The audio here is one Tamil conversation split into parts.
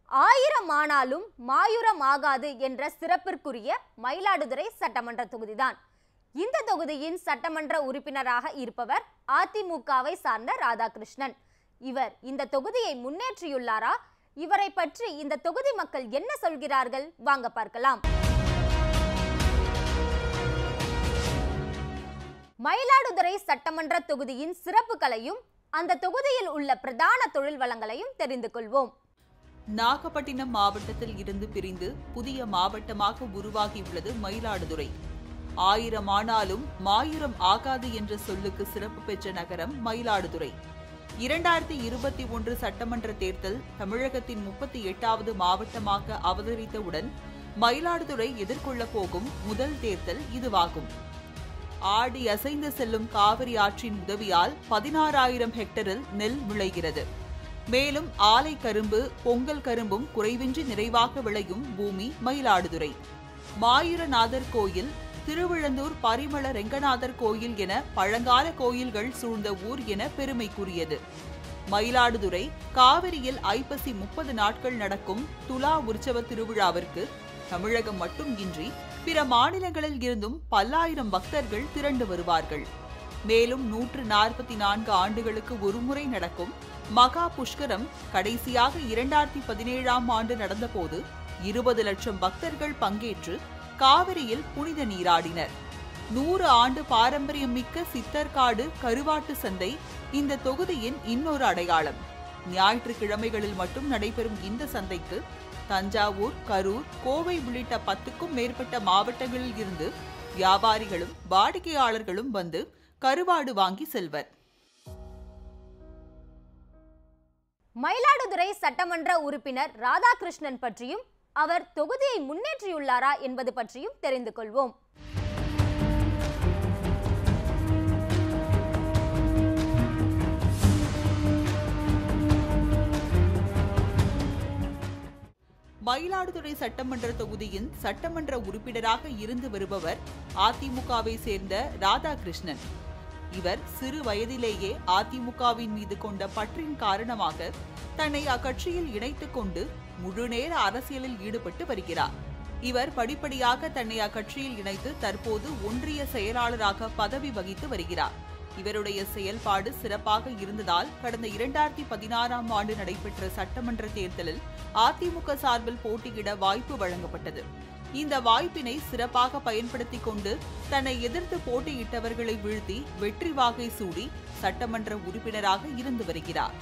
ஆயிரம் ஆனாலும் மாயுரம் ஆகாது என்ற சிறப்பிற்குரிய மயிலாடுதுறை சட்டமன்ற தொகுதிதான் இந்த தொகுதியின் சட்டமன்ற உறுப்பினராக இருப்பவர் அதிமுகவை சார்ந்த ராதாகிருஷ்ணன் இவர் இந்த தொகுதியை முன்னேற்றியுள்ளாரா இவரை பற்றி இந்த தொகுதி மக்கள் என்ன சொல்கிறார்கள் வாங்க பார்க்கலாம் மயிலாடுதுறை சட்டமன்ற தொகுதியின் சிறப்புகளையும் அந்த தொகுதியில் உள்ள பிரதான தொழில் வளங்களையும் தெரிந்து கொள்வோம் நாகப்பட்டினம் மாவட்டத்தில் இருந்து பிரிந்து புதிய மாவட்டமாக உருவாகியுள்ளது மயிலாடுதுறை ஆயிரம் ஆனாலும் மாயுரம் ஆகாது என்ற சொல்லுக்கு சிறப்பு பெற்ற நகரம் மயிலாடுதுறை இரண்டாயிரத்தி இருபத்தி ஒன்று சட்டமன்ற தேர்தல் தமிழகத்தின் முப்பத்தி எட்டாவது மாவட்டமாக அவதரித்தவுடன் மயிலாடுதுறை எதிர்கொள்ளப் போகும் முதல் தேர்தல் இதுவாகும் ஆடி அசைந்து செல்லும் காவிரி ஆற்றின் உதவியால் பதினாறாயிரம் ஹெக்டரில் நெல் விளைகிறது மேலும் ஆலை கரும்பு பொங்கல் கரும்பும் குறைவின்றி நிறைவாக விளையும் பூமி மயிலாடுதுறை மாயூரநாதர் கோயில் திருவிழந்தூர் பரிமள ரெங்கநாதர் கோயில் என பழங்கால கோயில்கள் சூழ்ந்த ஊர் என பெருமைக்குரியது மயிலாடுதுறை காவிரியில் ஐப்பசி முப்பது நாட்கள் நடக்கும் துலா உற்சவ திருவிழாவிற்கு தமிழகம் மட்டும் இன்றி பிற மாநிலங்களில் இருந்தும் பல்லாயிரம் பக்தர்கள் திரண்டு வருவார்கள் மேலும் நூற்று நாற்பத்தி நான்கு ஆண்டுகளுக்கு ஒருமுறை நடக்கும் மகா புஷ்கரம் கடைசியாக இரண்டாயிரத்தி பதினேழாம் ஆண்டு நடந்தபோது இருபது லட்சம் பக்தர்கள் பங்கேற்று காவிரியில் புனித நீராடினர் நூறு ஆண்டு பாரம்பரியம் மிக்க சித்தர்காடு கருவாட்டு சந்தை இந்த தொகுதியின் இன்னொரு அடையாளம் ஞாயிற்றுக்கிழமைகளில் மட்டும் நடைபெறும் இந்த சந்தைக்கு தஞ்சாவூர் கரூர் கோவை உள்ளிட்ட பத்துக்கும் மேற்பட்ட மாவட்டங்களில் இருந்து வியாபாரிகளும் வாடிக்கையாளர்களும் வந்து கருவாடு வாங்கி செல்வர் மயிலாடுதுறை சட்டமன்ற உறுப்பினர் ராதாகிருஷ்ணன் பற்றியும் அவர் தொகுதியை முன்னேற்றியுள்ளாரா என்பது பற்றியும் தெரிந்து கொள்வோம் மயிலாடுதுறை சட்டமன்ற தொகுதியின் சட்டமன்ற உறுப்பினராக இருந்து வருபவர் அதிமுகவை சேர்ந்த ராதாகிருஷ்ணன் இவர் சிறு வயதிலேயே அதிமுகவின் மீது கொண்ட பற்றின் காரணமாக தன்னை அக்கட்சியில் இணைத்துக் கொண்டு முழுநேர அரசியலில் ஈடுபட்டு வருகிறார் இவர் படிப்படியாக தன்னை அக்கட்சியில் இணைத்து தற்போது ஒன்றிய செயலாளராக பதவி வகித்து வருகிறார் இவருடைய செயல்பாடு சிறப்பாக இருந்ததால் கடந்த இரண்டாயிரத்தி பதினாறாம் ஆண்டு நடைபெற்ற சட்டமன்ற தேர்தலில் அதிமுக சார்பில் போட்டியிட வாய்ப்பு வழங்கப்பட்டது இந்த வாய்ப்பினை சிறப்பாக பயன்படுத்திக் கொண்டு தன்னை எதிர்த்து போட்டியிட்டவர்களை வீழ்த்தி வெற்றி வாகை சூடி சட்டமன்ற உறுப்பினராக இருந்து வருகிறார்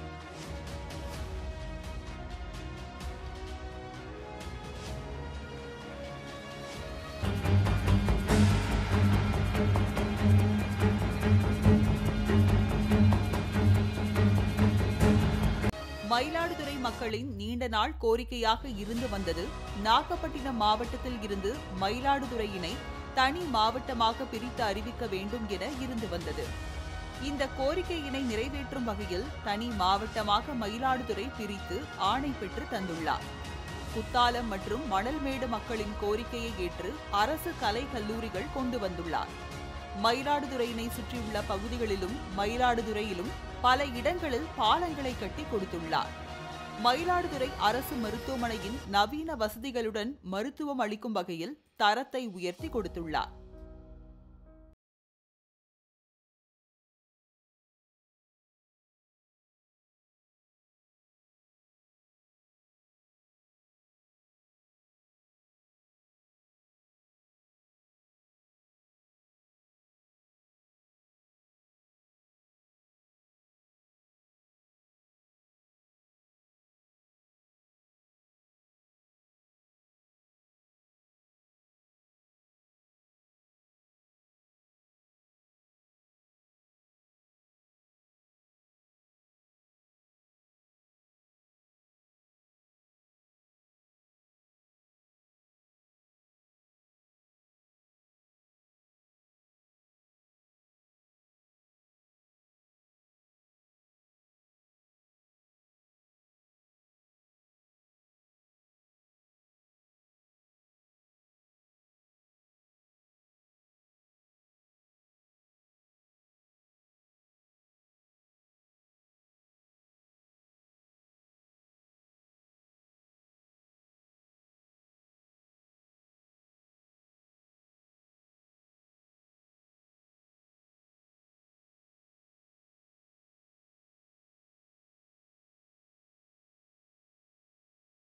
மயிலாடுதுறை மக்களின் நீண்ட நாள் கோரிக்கையாக இருந்து வந்தது நாகப்பட்டினம் மாவட்டத்தில் இருந்து மயிலாடுதுறையினை தனி மாவட்டமாக பிரித்து அறிவிக்க வேண்டும் என இருந்து வந்தது இந்த கோரிக்கையினை நிறைவேற்றும் வகையில் தனி மாவட்டமாக மயிலாடுதுறை பிரித்து ஆணை பெற்று தந்துள்ளார் குத்தாலம் மற்றும் மணல்மேடு மக்களின் கோரிக்கையை ஏற்று அரசு கலை கல்லூரிகள் கொண்டு வந்துள்ளார் மயிலாடுதுறையினை சுற்றியுள்ள பகுதிகளிலும் மயிலாடுதுறையிலும் பல இடங்களில் பாலங்களை கட்டி கொடுத்துள்ளார் மயிலாடுதுறை அரசு மருத்துவமனையின் நவீன வசதிகளுடன் மருத்துவம் அளிக்கும் வகையில் தரத்தை உயர்த்தி கொடுத்துள்ளார்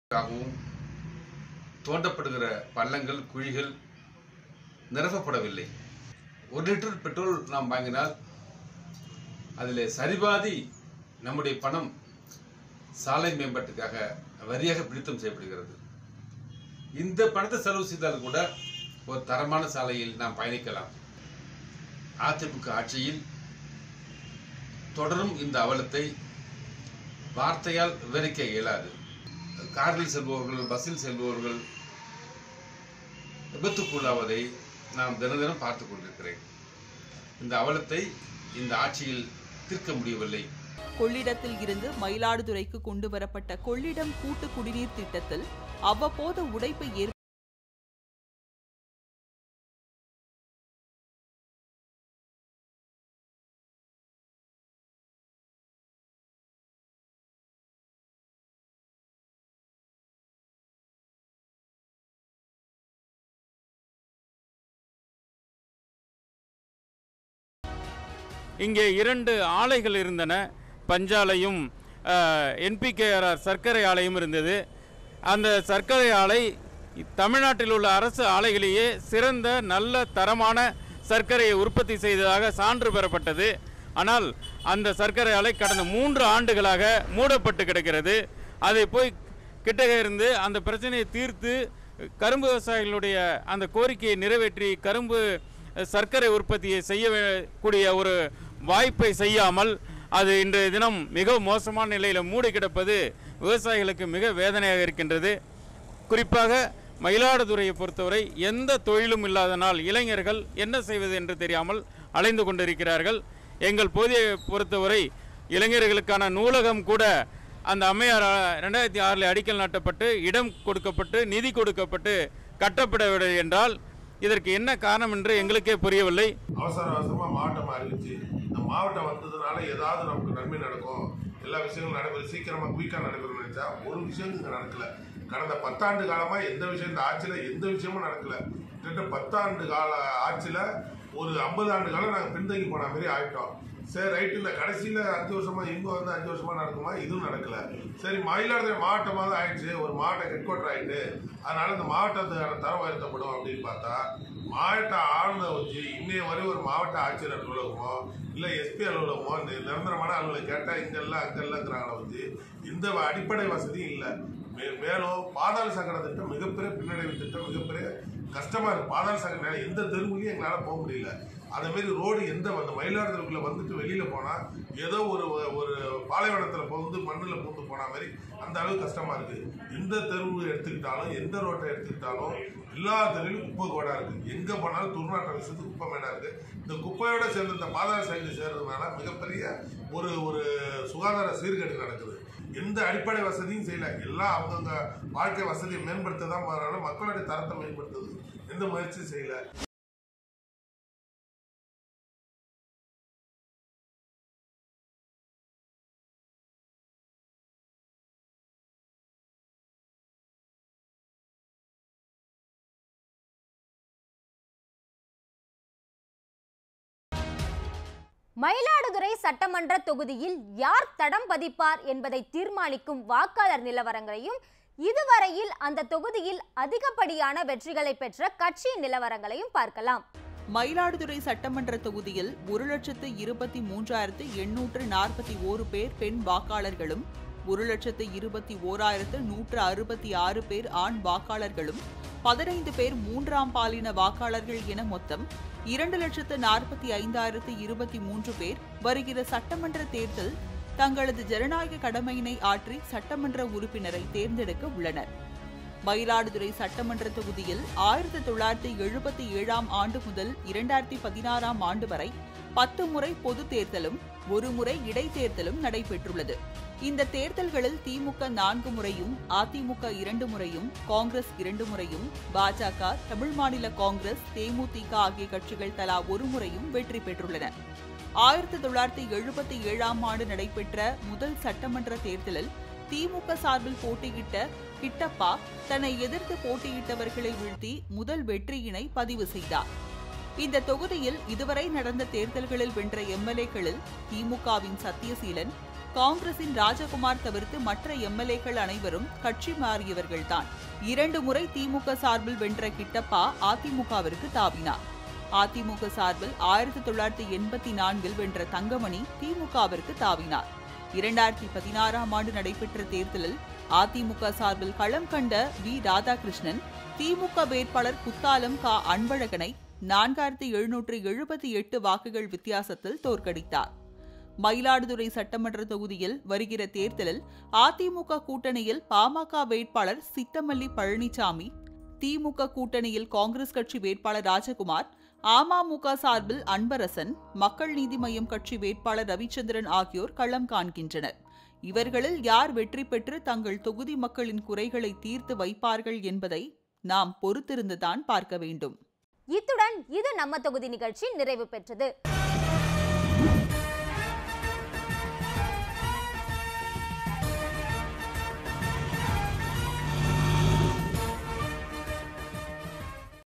காகவும் தோண்டப்படுகிற பள்ளங்கள் குழிகள் நிரப்பப்படவில்லை ஒரு லிட்டர் பெட்ரோல் நாம் வாங்கினால் அதில் சரிபாதி நம்முடைய பணம் சாலை மேம்பாட்டுக்காக வரியாக பிடித்தம் செய்யப்படுகிறது இந்த பணத்தை செலவு செய்தால் கூட ஒரு தரமான சாலையில் நாம் பயணிக்கலாம் அதிமுக ஆட்சியில் தொடரும் இந்த அவலத்தை வார்த்தையால் விவரிக்க இயலாது காரில் செல்பவர்கள் பஸ்ஸில் செல்பவர்கள் விபத்துக்குள்ளாவதை நாம் தினம் தினம் பார்த்து கொண்டிருக்கிறேன் இந்த அவலத்தை இந்த ஆட்சியில் தீர்க்க முடியவில்லை கொள்ளிடத்தில் இருந்து மயிலாடுதுறைக்கு கொண்டு வரப்பட்ட கொள்ளிடம் கூட்டு குடிநீர் திட்டத்தில் அவ்வப்போது உடைப்பு ஏற்ப இங்கே இரண்டு ஆலைகள் இருந்தன பஞ்சாலையும் என்பிகேஆர்ஆர் சர்க்கரை ஆலையும் இருந்தது அந்த சர்க்கரை ஆலை தமிழ்நாட்டில் உள்ள அரசு ஆலைகளிலேயே சிறந்த நல்ல தரமான சர்க்கரையை உற்பத்தி செய்ததாக சான்று பெறப்பட்டது ஆனால் அந்த சர்க்கரை ஆலை கடந்த மூன்று ஆண்டுகளாக மூடப்பட்டு கிடக்கிறது அதை போய் கிட்டக இருந்து அந்த பிரச்சனையை தீர்த்து கரும்பு விவசாயிகளுடைய அந்த கோரிக்கையை நிறைவேற்றி கரும்பு சர்க்கரை உற்பத்தியை செய்ய வே- கூடிய ஒரு வாய்ப்பை செய்யாமல் அது இன்றைய தினம் மிக மோசமான நிலையில் மூடி கிடப்பது விவசாயிகளுக்கு மிக வேதனையாக இருக்கின்றது குறிப்பாக மயிலாடுதுறையை பொறுத்தவரை எந்த தொழிலும் இல்லாதனால் இளைஞர்கள் என்ன செய்வது என்று தெரியாமல் அலைந்து கொண்டிருக்கிறார்கள் எங்கள் பகுதியை பொறுத்தவரை இளைஞர்களுக்கான நூலகம் கூட அந்த அம்மையார் அ- ரெண்டாயிரத்தி ஆறில் அடிக்கல் நாட்டப்பட்டு இடம் கொடுக்கப்பட்டு நிதி கொடுக்கப்பட்டு கட்டப்படவில்லை என்றால் இதற்கு என்ன காரணம் என்று எங்களுக்கே புரியவில்லை அவசர அவசரமா மாவட்டம் அறிவிச்சு இந்த மாவட்டம் வந்ததுனால ஏதாவது நமக்கு நன்மை நடக்கும் எல்லா விஷயங்களும் நடைபெறும் சீக்கிரமா குயிக்கா நடைபெறும் நினைச்சா ஒரு விஷயம் இங்க நடக்கல கடந்த பத்தாண்டு காலமா எந்த விஷயம் இந்த ஆட்சியில எந்த விஷயமும் நடக்கல கிட்டத்தட்ட பத்தாண்டு கால ஆட்சியில ஒரு ஐம்பது ஆண்டு காலம் நாங்க பின்தங்கி போன மாதிரி ஆயிட்டோம் சரி ரைட்டு இந்த கடைசியில அஞ்சு வருஷமா இங்க வந்து அஞ்சு வருஷமா நடக்குமா இதுவும் நடக்கல சரி மயிலாடுதுறை மாவட்டமாக தான் ஆயிடுச்சு ஒரு மாவட்ட ஹெட் குவார்டர் ஆயிட்டு அதனால இந்த மாவட்டத்துக்கான தரம் உயர்த்தப்படும் அப்படின்னு பார்த்தா மாவட்ட ஆளுநர் வச்சு இன்னைய வரை ஒரு மாவட்ட ஆட்சியர் அலுவலகமோ இல்ல எஸ்பி அலுவலகமோ இந்த நிரந்தரமான அலுவலகம் கேட்டா இங்கெல்லாம் அங்கெல்லாங்கிறாங்கள வச்சு இந்த அடிப்படை வசதியும் இல்லை மே- மேலும் பாதாள சக்கர திட்டம் மிகப்பெரிய பின்னடைவு திட்டம் மிகப்பெரிய கஷ்டமா இருக்கு பாதாள சக்கர எந்த தெருவுலையும் எங்களால போக முடியல அதே மாதிரி ரோடு எந்த அந்த மயிலாடுதுறைக்குள்ள வந்துட்டு வெளியில போனா ஏதோ ஒரு ஒரு பாலைவனத்துல புகுந்து மண்ணுல பூந்து போன மாதிரி அந்த அளவுக்கு கஷ்டமா இருக்கு எந்த தெருவு எடுத்துக்கிட்டாலும் எந்த ரோட்டை எடுத்துக்கிட்டாலும் எல்லா தெருவிலும் குப்பை கோடா இருக்கு எங்க போனாலும் துர்நாற்றம் விஷயத்து குப்பை மேடா இருக்கு இந்த குப்பையோட சேர்ந்து இந்த பாதாள சைடு சேர்றதுனால மிகப்பெரிய ஒரு ஒரு சுகாதார சீர்கேடு நடக்குது எந்த அடிப்படை வசதியும் செய்யல எல்லாம் அவங்கவுங்க வாழ்க்கை வசதியை மேம்படுத்த தான் போறாங்க மக்களுடைய தரத்தை மேம்படுத்துது எந்த முயற்சியும் செய்யல மயிலாடுதுறை சட்டமன்ற தொகுதியில் யார் தடம் பதிப்பார் என்பதை தீர்மானிக்கும் வாக்காளர் நிலவரங்களையும் இதுவரையில் அந்த தொகுதியில் அதிகப்படியான வெற்றிகளை பெற்ற கட்சி நிலவரங்களையும் பார்க்கலாம் மயிலாடுதுறை சட்டமன்ற தொகுதியில் ஒரு லட்சத்து இருபத்தி மூன்றாயிரத்து எண்ணூற்று நாற்பத்தி ஓரு பேர் பெண் வாக்காளர்களும் ஒரு லட்சத்து இருபத்தி ஓராயிரத்து நூற்று அறுபத்தி ஆறு பேர் ஆண் வாக்காளர்களும் பதினைந்து பேர் மூன்றாம் பாலின வாக்காளர்கள் என மொத்தம் இரண்டு லட்சத்து நாற்பத்தி ஐந்தாயிரத்து இருபத்தி மூன்று பேர் வருகிற சட்டமன்ற தேர்தல் தங்களது ஜனநாயக கடமையினை ஆற்றி சட்டமன்ற உறுப்பினரை தேர்ந்தெடுக்க உள்ளனர் மயிலாடுதுறை சட்டமன்ற தொகுதியில் ஆயிரத்தி தொள்ளாயிரத்தி எழுபத்தி ஏழாம் ஆண்டு முதல் இரண்டாயிரத்தி பதினாறாம் ஆண்டு வரை பத்து முறை பொது தேர்தலும் ஒரு முறை இடைத்தேர்தலும் நடைபெற்றுள்ளது இந்த தேர்தல்களில் திமுக நான்கு முறையும் அதிமுக இரண்டு முறையும் காங்கிரஸ் இரண்டு முறையும் பாஜக தமிழ் மாநில காங்கிரஸ் தேமுதிக ஆகிய கட்சிகள் தலா ஒரு முறையும் வெற்றி பெற்றுள்ளன ஆயிரத்தி தொள்ளாயிரத்தி எழுபத்தி ஏழாம் ஆண்டு நடைபெற்ற முதல் சட்டமன்ற தேர்தலில் திமுக சார்பில் போட்டியிட்ட கிட்டப்பா தன்னை எதிர்த்து போட்டியிட்டவர்களை வீழ்த்தி முதல் வெற்றியினை பதிவு செய்தார் இந்த தொகுதியில் இதுவரை நடந்த தேர்தல்களில் வென்ற எம்எல்ஏக்களில் திமுகவின் சத்யசீலன் காங்கிரசின் ராஜகுமார் தவிர்த்து மற்ற எம்எல்ஏக்கள் அனைவரும் கட்சி மாறியவர்கள்தான் இரண்டு முறை திமுக சார்பில் வென்ற கிட்டப்பா அதிமுகவிற்கு தாவினார் அதிமுக சார்பில் ஆயிரத்தி தொள்ளாயிரத்தி எண்பத்தி நான்கில் வென்ற தங்கமணி திமுகவிற்கு தாவினார் இரண்டாயிரத்தி பதினாறாம் ஆண்டு நடைபெற்ற தேர்தலில் அதிமுக சார்பில் களம் கண்ட வி ராதாகிருஷ்ணன் திமுக வேட்பாளர் குத்தாலம் கா அன்பழகனை நான்காயிரத்தி எழுநூற்று எழுபத்தி எட்டு வாக்குகள் வித்தியாசத்தில் தோற்கடித்தார் மயிலாடுதுறை சட்டமன்ற தொகுதியில் வருகிற தேர்தலில் அதிமுக கூட்டணியில் பாமக வேட்பாளர் சித்தமல்லி பழனிசாமி திமுக கூட்டணியில் காங்கிரஸ் கட்சி வேட்பாளர் ராஜகுமார் அமமுக சார்பில் அன்பரசன் மக்கள் நீதி மய்யம் கட்சி வேட்பாளர் ரவிச்சந்திரன் ஆகியோர் களம் காண்கின்றனர் இவர்களில் யார் வெற்றி பெற்று தங்கள் தொகுதி மக்களின் குறைகளை தீர்த்து வைப்பார்கள் என்பதை நாம் பொறுத்திருந்துதான் பார்க்க வேண்டும் இத்துடன் இது நம்ம தொகுதி நிகழ்ச்சி நிறைவு பெற்றது